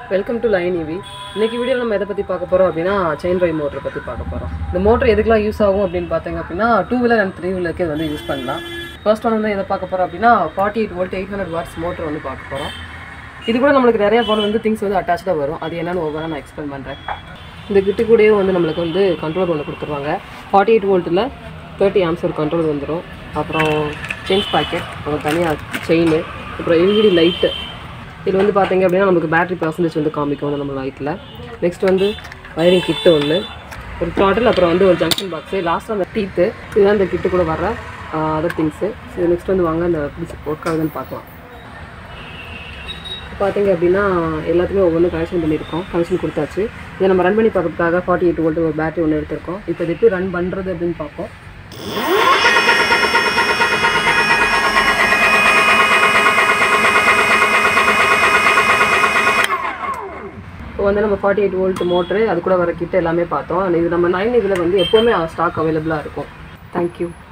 welcome to line இவி இன்னைக்கு video நம்ம எதை பற்றி பார்க்க போகிறோம் அப்படின்னா செயின் ட்ரைவ் மோட்டரை பற்றி பார்க்க போகிறோம் இந்த மோட்டர் எதுக்கெல்லாம் யூஸ் ஆகும் அப்படின்னு பார்த்தீங்க அப்படின்னா டூ வீலர் அண்ட் த்ரீ வீலருக்கு வந்து யூஸ் பண்ணலாம் ஃபர்ஸ்ட் ஒன் வந்து எதை பார்க்க போகிறோம் அப்படின்னா forty eight volt eight hundred watts motor வந்து பார்க்க போகிறோம் இது கூட நம்மளுக்கு நிறைய போன வந்து திங்ஸ் வந்து அட்டாச்சாக வரும் அது என்னன்னு ஒவ்வொரு நான் எக்ஸ்பிளைன் பண்ணுறேன் இந்த கிட்டு கூடயே வந்து நம்மளுக்கு வந்து கண்ட்ரோல் ஒன்று கொடுத்துருவாங்க ஃபார்ட்டி எயிட் வோல்ட்டில் தேர்ட்டி ஆம்ஸ் ஒரு கண்ட்ரோல் வந்துடும் அப்புறம் செயின்ஸ் பாக்கெட் அப்புறம் தனியாக செயின் அப்புறம் எல்இடி லைட்டு இது வந்து பார்த்தீங்க அப்படின்னா நமக்கு பேட்டரி பர்சன்டேஜ் வந்து காமிக்கும் வந்து நம்ம லைட்டில் நெக்ஸ்ட் வந்து வயரிங் கிட்டு ஒன்று ஒரு த்ராட்டில் அப்புறம் வந்து ஒரு ஜங்ஷன் பாக்ஸு லாஸ்ட்டாக அந்த டீத்து இதுதான் இந்த கிட்டு கூட வர அதர் திங்ஸு இது நெக்ஸ்ட் வந்து வாங்க அந்த ஒர்க் ஆகுதுன்னு பார்க்கலாம் பார்த்தீங்க அப்படின்னா எல்லாத்துக்குமே ஒவ்வொன்றும் கனெக்ஷன் பண்ணியிருக்கோம் கனெக்ஷன் கொடுத்தாச்சு இதை நம்ம ரன் பண்ணி பார்க்கறதுக்காக ஃபார்ட்டி எயிட் வோல்ட் ஒரு பேட்டரி ஒன்று எடுத்திருக்கோம் இப்போ இது எப்படி ரன் பண்ணுறது அப்படின்னு பார்ப்போம் இப்போ வந்து நம்ம ஃபார்ட்டி எயிட் வோல்ட் மோட்ரு அது கூட வர கிட்ட எல்லாமே பார்த்தோம் இது நம்ம நைன் இதில் வந்து எப்போவுமே ஸ்டாக் அவைலபிளாக இருக்கும் தேங்க்யூ